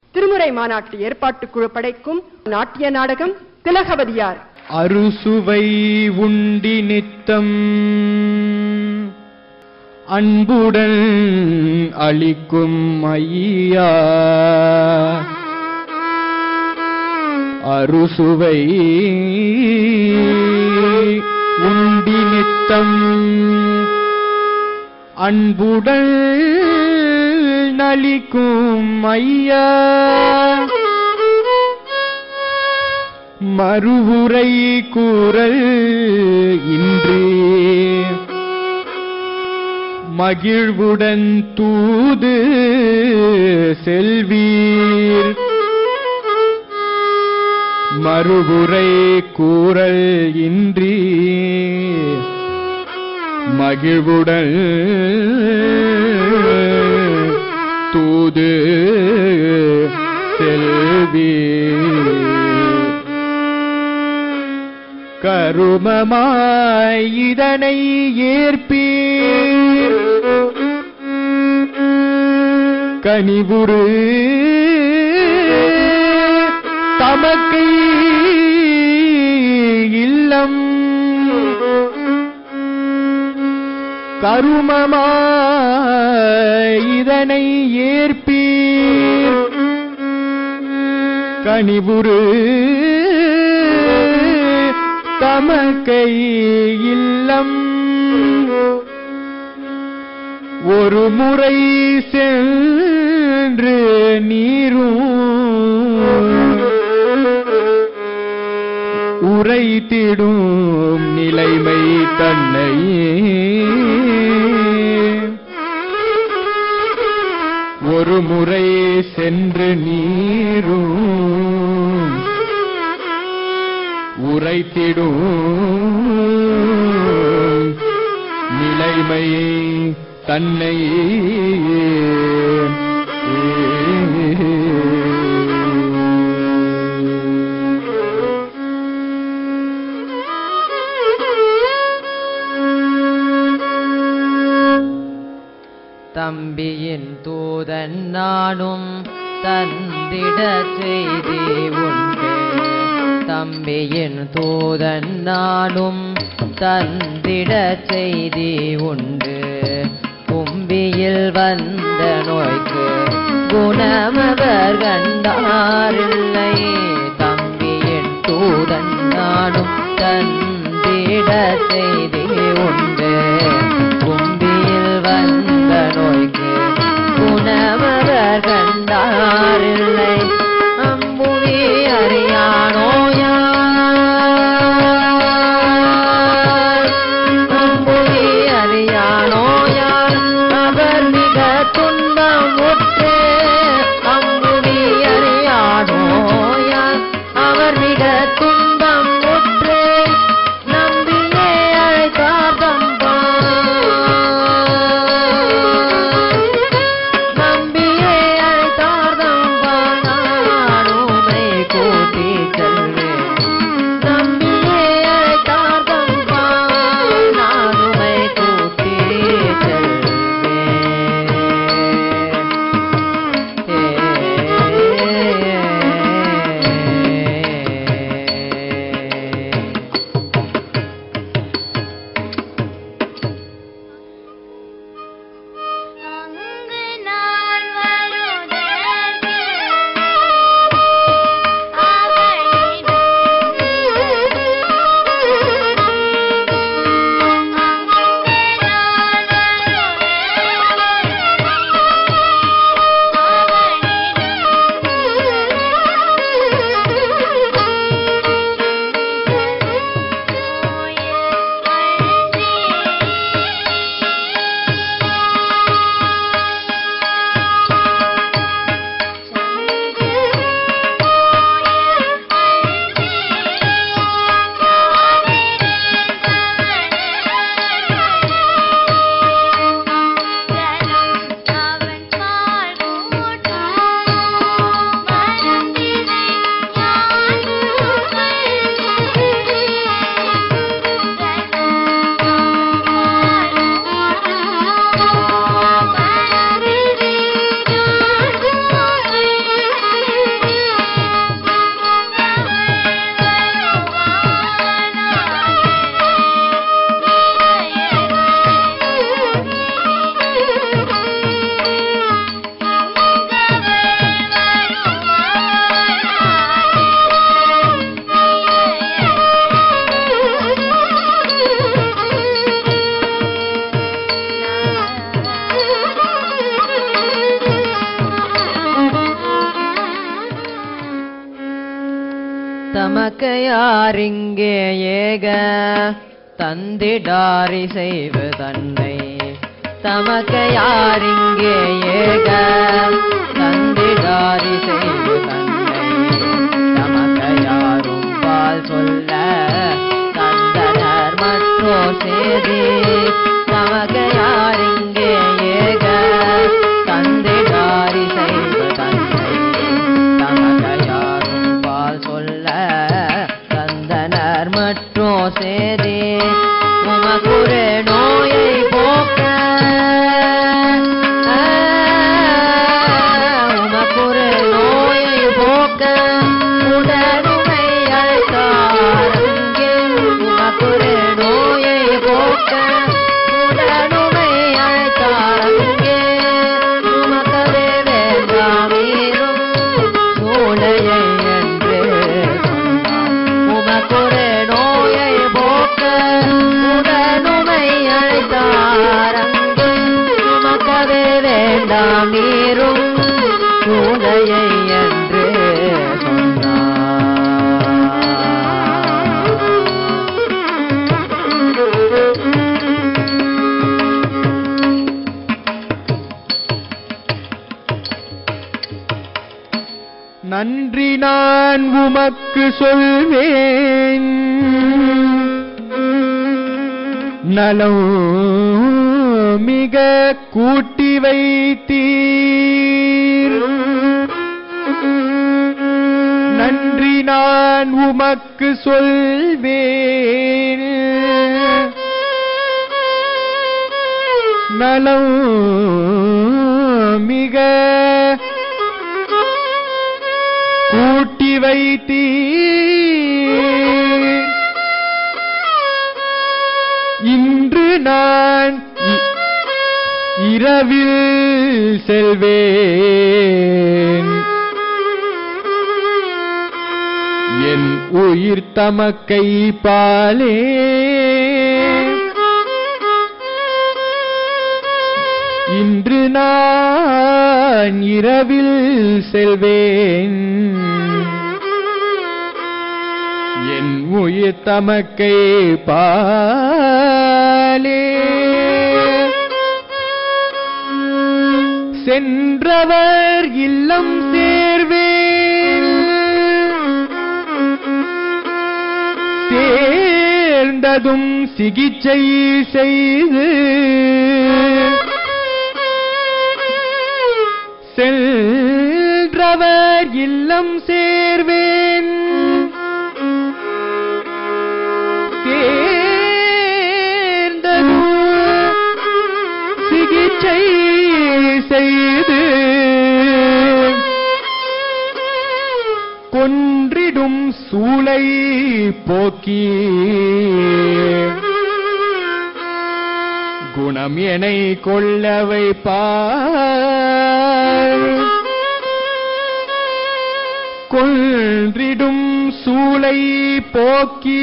திருமுறை மாநாட்டு ஏற்பாட்டுக் குழு படைக்கும் நாட்டிய நாடகம் திலகவதியார் அறுசுவை உண்டி நித்தம் அன்புடன் அளிக்கும் ஐயா அறுசுவை உண்டி நித்தம் அன்புடன் நலிக்கும் ஐயா மறுவுரை கூறல் இன்றி மகிழ்வுடன் தூது செல்வீர் மறுவுரை கூறல் இன்றி மகிழ்வுடன் தூது செல்வீர் கருமமாய் இதனை ஏற்பீர் கனிவுரு தமக்கை இல்லம் கருமமாய் இதனை ஏற்பீர் கனிவுரு தமக்கை இல்லம் ஒரு முறை சென்று நீரும் உரைத்திடும் நிலைமை தன்னையே ஒரு முறை சென்று நீரும் உரைத்திடும் நிலைமை தன்னை தம்பியின் தூதன் நானும் தந்திட செய்தி உண்டு தம்பியின் தூதன் நானும் தந்திட செய்தி உண்டு கும்பியில் வந்த நோய்க்கு குணமவர் கண்டாரில்லை தம்பியின் தூதன் நானும் தந்திட செய்தி உண்டு கும்பியில் வந்த நோய்க்கு குணமவர் கண்டாரில்லை அம்புவி அறியானோயார் அம்புவி அறியானோயார் அவர் மிக துன்பம் உற்று அம்புவி அறியானோயார் அவர் மிக துன்பம் உற்று நம்பியே தமக்கையாரிங்கே ஏக தந்திடாரி செய்வு தன்னை தமக்கையாரிங்கே ஏக தந்திடாரி செய்வு தன்னை தமக்கையாரும் பால் சொல்ல தந்தனர் மற்றோ சேதி தமக்கையாரிங்கே ஏக தந்திடாரி செய்வு தன்னை தமக்கையாரும் பால் சொல்ல தந்தனர் மற்றோ சேதி உமக்குரு நோயை போக்க உமக்குரு நோயை போக்க உடனுமை அழைத்தாரங்கே உமக்குரு நோயை போக்க உடனுமை அழைத்தாரங்கே உமக்கவே வேண்டாமீரும் சூளையை என்று சொன்னார் உமக்குரு நோயை போக்க உடனுமை அழைத்தாரங்கே உமக்கவே வேண்டாம் நீரும் சூளையை என்று நன்றி நான் உமக்கு சொல்வேன் நலம் மிக கூட்டி வைத்தீர் நன்றி நான் உமக்கு சொல்வேன் நலம் மிக கூட்டி வைத்தீர் இன்று நான் இ- இரவில் செல்வேன் என் உயிர் தமக்கை பாலே இன்று நான் இரவில் செல்வேன் என் உயிர் தமக்கை பாலே சென்றவர் இல்லம் சேர்வேன் சேர்ந்ததும் சிகிச்சை செய்து சென்றவர் இல்லம் சேர்வேன் சேர்ந்ததும் சிகிச்சை செய்து கொன்றிடும் சூளை போக்கி குணம் எனை கொள்ள வைப்பார் கொன்றிடும் சூளை போக்கி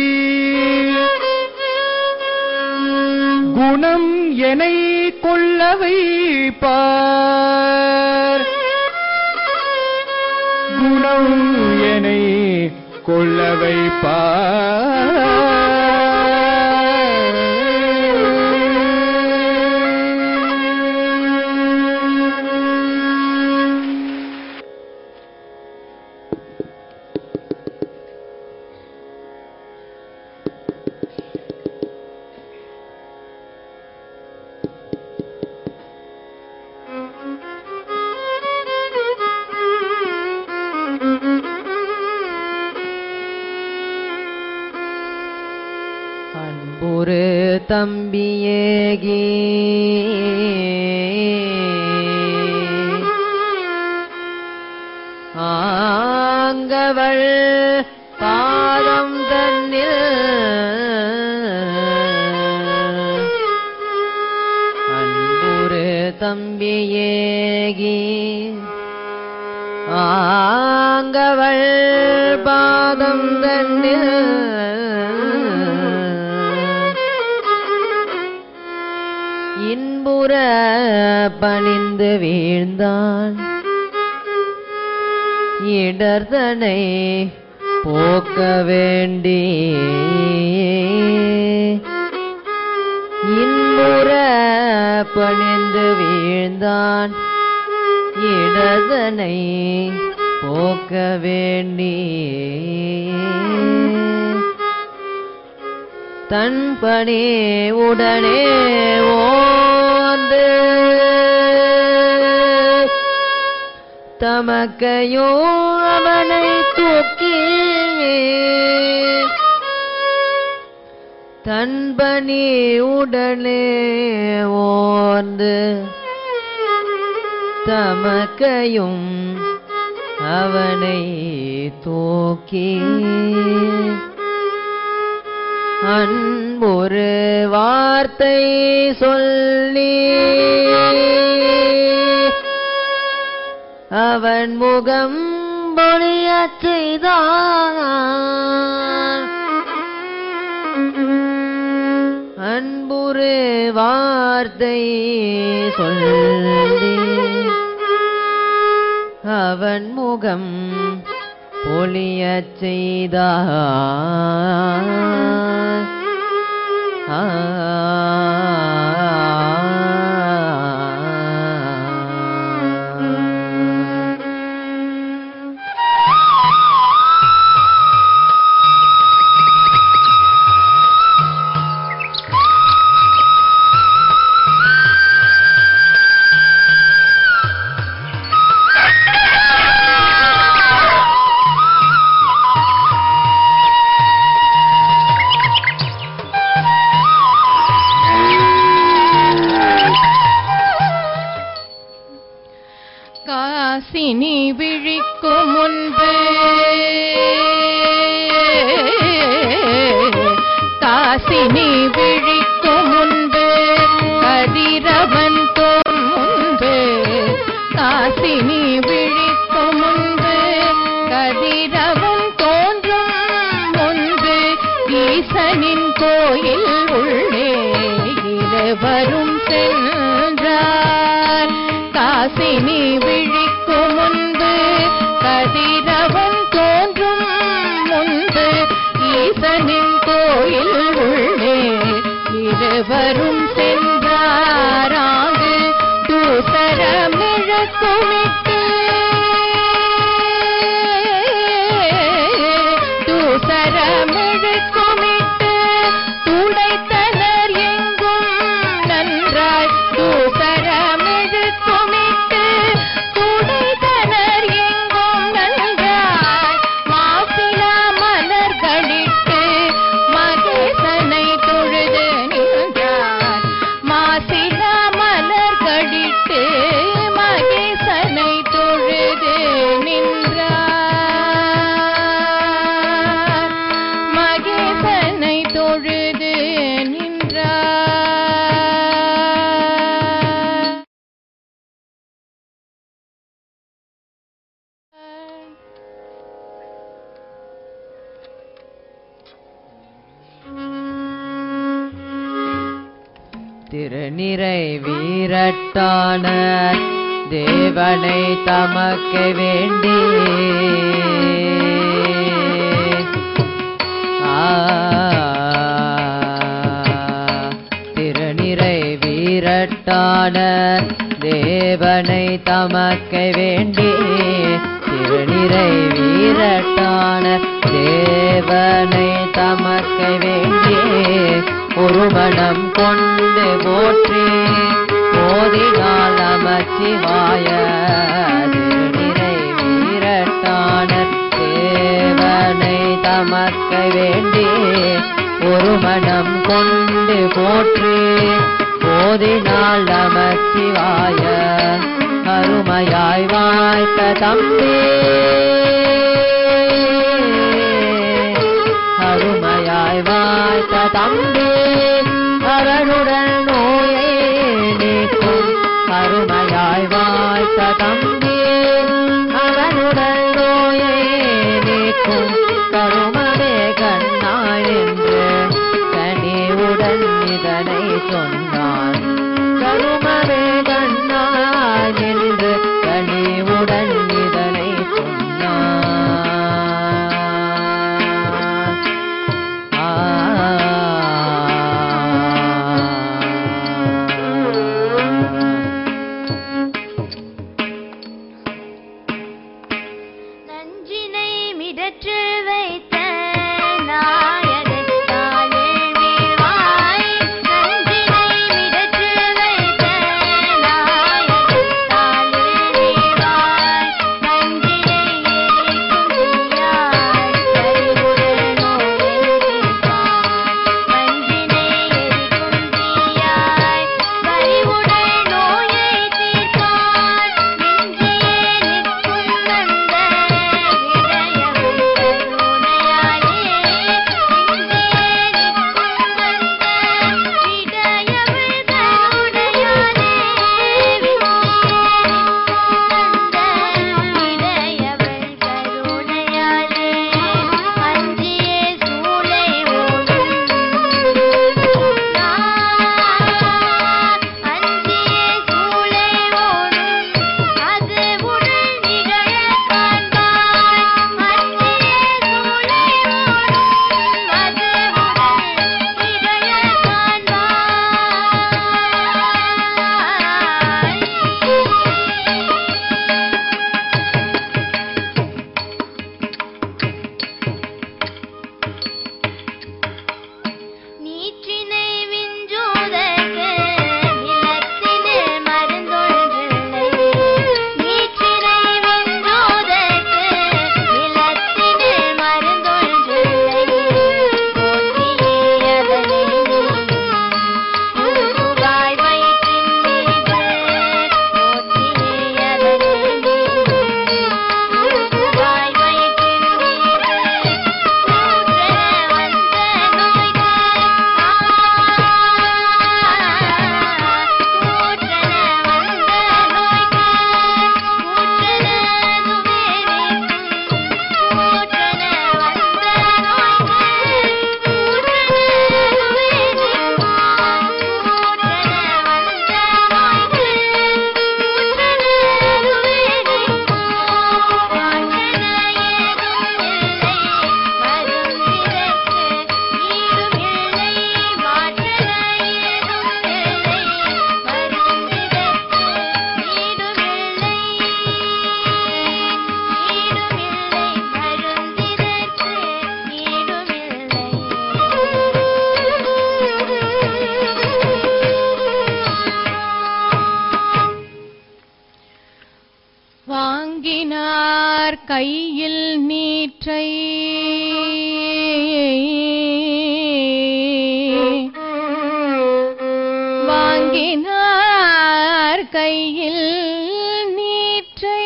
குணம் எனை கொள்ள வைப்பார் குணம் எனை கொள்ள வைப்பார் அன்புரு தம்பியேகி ஆங்கவள் பாதம் தன்னில் அன்புரு தம்பியேகி ஆங்கவள் பாதம் தன்னில் இன்புற பணிந்து வீழ்ந்தான் இடர்தனை போக்க வேண்டி இன்புற பணிந்து வீழ்ந்தான் இடதனை போக்க வேண்டி தன் பணி உடனே ஓந்து தமக்கையோ அவனை தூக்கி தன்பனி உடனே ஓர்ந்து தமக்கையும் அவனை தூக்கி அன்பொரு வார்த்தை சொல்லி அவன் முகம் பொழியச் செய்தான் அன்புரு வார்த்தை சொல்லி அவன் முகம் பொழியச் செய்தான் ஆ காசினி விழிக்கும் முன்பு காசினி விழிக்கும் முன்பு கதிரவன் தோன் முன்பு காசினி விழிக்கும் முன்பு கதிரவன் தோன்றும் முன்பு ஈசனின் கோயில் உள்ளே இருவரும் சென்றார் காசினி விழிக்கும் முன்பு கதிரவன் தோன்றும் முன்பு ஈசனின் கோயில் உள்ளே இருவரும் சென்றாராங்கு தூசரமிழக்குமிட்டு தூசரமிழக்குமிட்டு துடைத்தனர் எங்கும் நன்றாய் தூசரமிழக்குமிட்டு துடைத்தனர் எங்கும் நன்றாய் மாசிலா மலர்களிட்டு மகேசனை தொழுது நின்றார் மாசிலா மலர்களிட்டு மகேசனை தொழுது நின்றார் மகேசனை தொழுது நின்றார் திருநிறை வீரட்டான தேவனை தமக்கு வேண்டி ஆ, திருநிறை வீரட்டான தேவனை தமக்கு வேண்டி திருநிறை வீரட்டான தேவனை தமக்கு வேண்டி ஒரு மனம் கொண்டு போற்றி போதினால் நமச்சிவாய திருநிறை வீரட்டான தேவனை தமக்க வேண்டி ஒரு மனம் கொண்டு போற்றி போதினால் நமச்சிவாய அருமையாய் வாய்த்த தம்பி அருமையாய் வாய்த்த தம்பி அவனுடன் நோயை நீக்கும் அருமையாய் வாய்த்த தம்பி அவனுடன் நோயை நீக்கும் கருமமே கண்ணாய் என்று கனிவுடன் இதனை சொன்னான் கருமமே கண்ணாய் என்று கனிவுடன் இதனை சொன்னான் மிடற்று வைத்த நாயகத்தாலே வீழ்வாய் நஞ்சினை மிடற்று வைத்த நாயகத்தாலே வீழ்வாய் நஞ்சினை எரிக்கும் தீயாய் கரிவுடல் நோயை தீர்ப்பாய் நஞ்சினை எரிக்கும் தீயாய் கரிவுடல் நோயை தீர்ப்பாய் நெஞ்சியே நிற்கும் அந்த விடயவள் கருணையாலே வாங்கினார் கையில் நீற்றை வாங்கினார் கையில் நீற்றை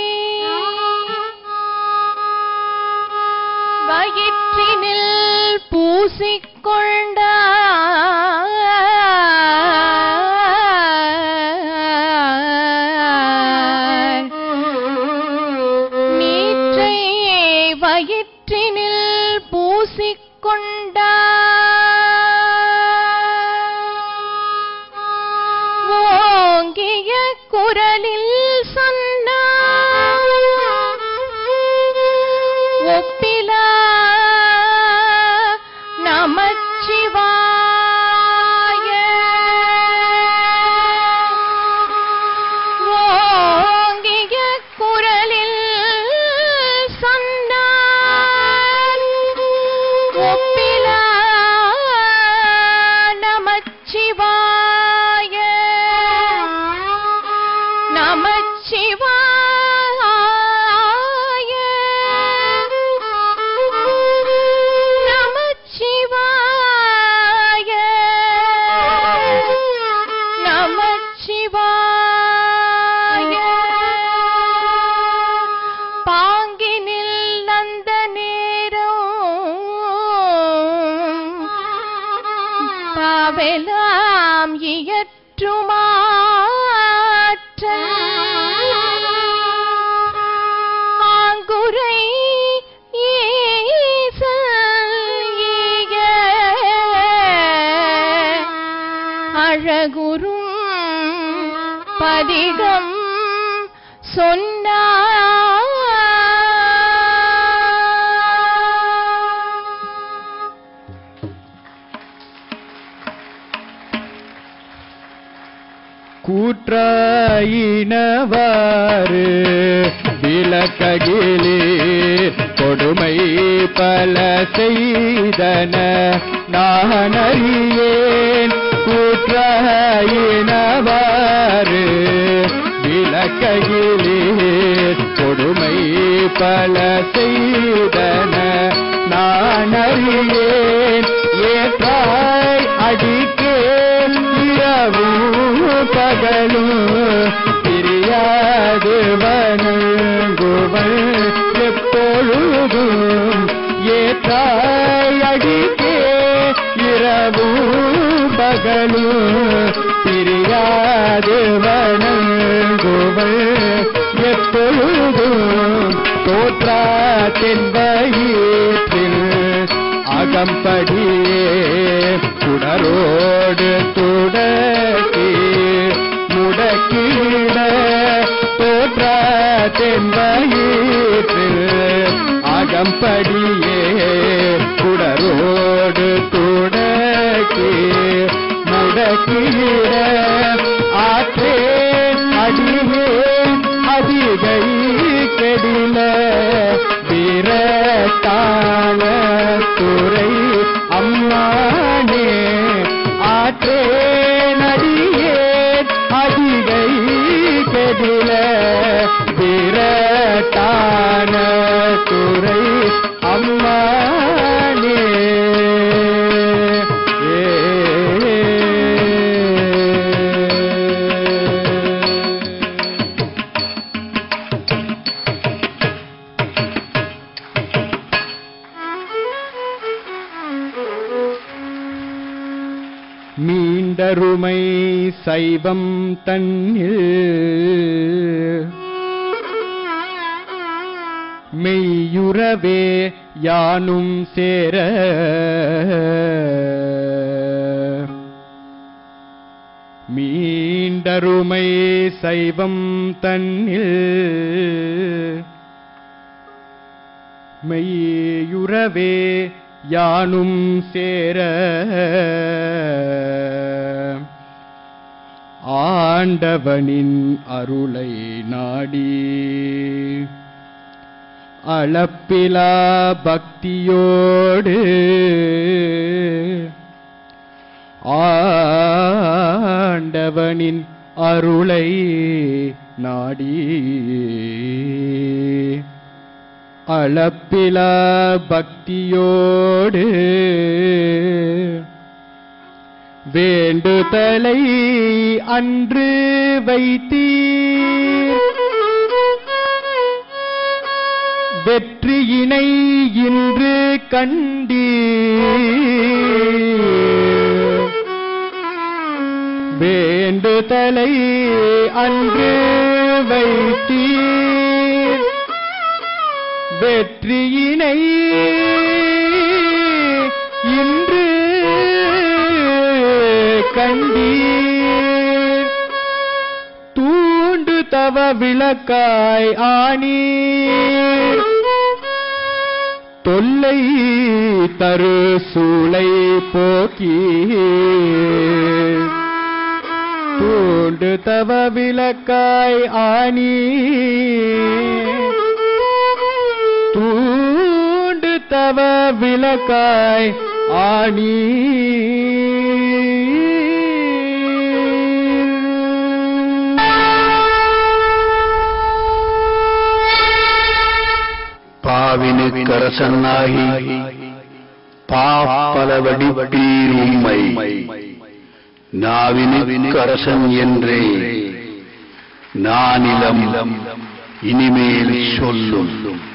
வயிற்றினில் பூசிக்கொண்டார் நீற்றை வயிற்றினில் பூசிக்கொண்டார் ஓங்கிய குரலில் சொன்னார் ஒப்பிலா நமச்சிவாய ஓங்கிய குரலில் சொன்னார் ஒப்பிலா நமச்சிவாய நமச்சிவாய நமச்சிவாய நமச்சிவாய பாங்கினில் அந்த நேரம் பாவெலாம் இயற்றுமாற்றல் ஆங்குரை ஈசல் ஈய அழகுறும் பதிகம் சொன்னார் கூற்றாயினவாறு விளக்ககிலே கொடுமை பல செய்தன நான் அறியேன் கூற்றாயினவாறு விளக்கையிலே கொடுமை பல செய்தன நான் அறியேன் ஏற்றாய் அடிக்கே இரவும் பகலும் பிரியாது வணங்குவள் எப்பொழுதும் ஏற்றாய் அடிக்கே இரவும் பகலும் பிரியாது வணங்குவள் எப்பொழுதும் தோற்றா தென்பயிற்றில் அகம்படியே குடரோடு துடக்கி முடக்கிட தோற்ற தென்பயிற்றில் அகம்படியே குடரோடு துடக்கி முடக்கிட ஆற்றே அடியே அதிகை கெடில வீரத்தான துறை அம்மானே ஆற்றே நடியே அதிகை கெடில வீரத்தான துறை அம்மானே ஏ மீண்டருமை சைவம் தன்னில் மெய்யுறவே யானும் சேர மீண்டருமை சைவம் தன்னில் மெய்யுறவே யானும் சேர ஆண்டவனின் அருளை நாடி அளப்பிலா பக்தியோடு ஆண்டவனின் அருளை நாடி அளப்பிலா பக்தியோடு வேண்டுதலை அன்று வைத்தீர் வெற்றியினை இன்று கண்டீர் வேண்டுதலை அன்று வைத்தீர் வெற்றியினை இன்று கண்டீர் தூண்டு தவ விளக்காய் ஆனீர் தொல்லை தரு சூளை போக்கி தூண்டு தவ விளக்காய் ஆனி தூண்டு தவ விளக்காய் ஆனி பாவினுக்கரசனாகி பாப்பலவடி உம்மை நாவினுக்கரசன் என்றே நானிலம் இனிமேல் சொல்லும்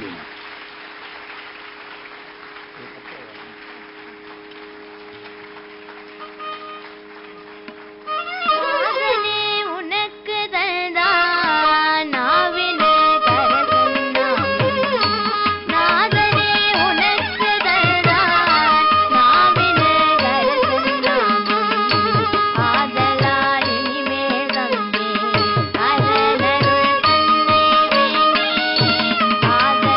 நாதனே உனக்கு தந்தான் நாவினே கரசன்னாம் நாதனே உனக்கு தந்தான் நாவினே கரசன்னாம் ஆதலால் இனிமேல் தம்பி அரணருள் தன்னை வேண்டி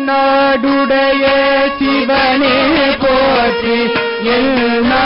நாடுடைய சிவனே போற்றி எல்